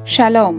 shalom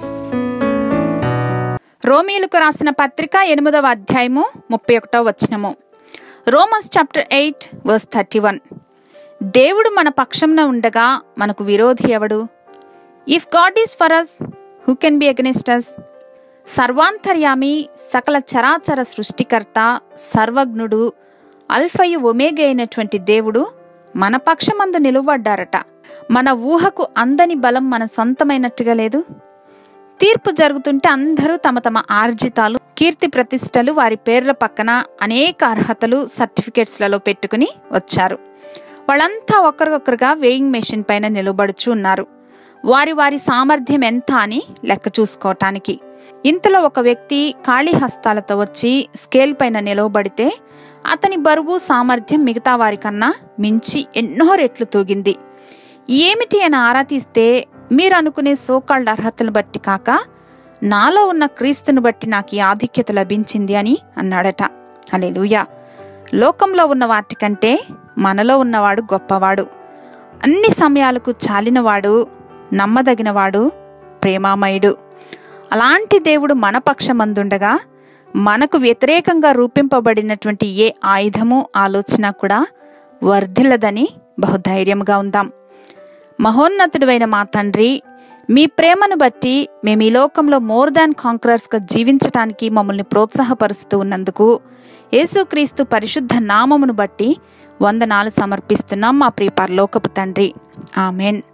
రోమీలకు రాసిన పత్రిక ఎనిమిదవ అధ్యాయము ముప్పై ఒకటో వచనము Romans chapter eight verse thirty one దేవుడు మన పక్షంన ఉండగా మనకు విరోధి ఎవడు if God is for us who can be against us సర్వాంతర్యామి సకల చరాచర సృష్టికర్త సర్వజ్ఞుడు అల్ఫయు ఒమేగ అయినటువంటి దేవుడు మన పక్షమందు నిలువడ్డారట మన ఊహకు అందని బలం మన సొంతమైనట్టుగా లేదు తీర్పు జరుగుతుంటే అందరూ తమ తమ ఆర్జితాలు కీర్తి ప్రతిష్టలు వారి పేర్ల పక్కన అనేక అర్హతలు సర్టిఫికేట్స్లలో పెట్టుకుని వచ్చారు వాళ్ళంతా ఒకరికొకరుగా వేయింగ్ మెషిన్ పైన నిలబడుచు ఉన్నారు వారి వారి సామర్థ్యం ఎంత అని లెక్క చూసుకోవటానికి ఇంతలో ఒక వ్యక్తి ఖాళీ హస్తాలతో వచ్చి స్కేల్ పైన నిలవబడితే అతని బరువు సామర్థ్యం మిగతా వారికన్నా మించి ఎన్నో రెట్లు తూగింది ఏమిటి అని ఆరా తీస్తే మీరు అనుకునే సోకాళ్ళ అర్హతలు బట్టి కాక నాలో ఉన్న క్రీస్తుని బట్టి నాకు ఈ ఆధిక్యత లభించింది అని అన్నాడట అలెలుయా లోకంలో ఉన్న వాటికంటే మనలో ఉన్నవాడు గొప్పవాడు అన్ని సమయాలకు చాలినవాడు నమ్మదగినవాడు ప్రేమామయుడు అలాంటి దేవుడు మన పక్షమందుండగా మనకు వ్యతిరేకంగా రూపింపబడినటువంటి ఏ ఆయుధము ఆలోచన కూడా వర్ధిల్లదని బహుధైర్యంగా ఉందాం మహోన్నతుడైన మా తండ్రి మీ ప్రేమను బట్టి మేము ఈ లోకంలో మోర్ దాన్ కాంక్రర్స్గా జీవించటానికి మమ్మల్ని ప్రోత్సాహపరుస్తూ ఉన్నందుకు యేసుక్రీస్తు పరిశుద్ధ నామమును బట్టి వందనాలు సమర్పిస్తున్నాం మా ప్రియ పరలోకపు తండ్రి ఆమెన్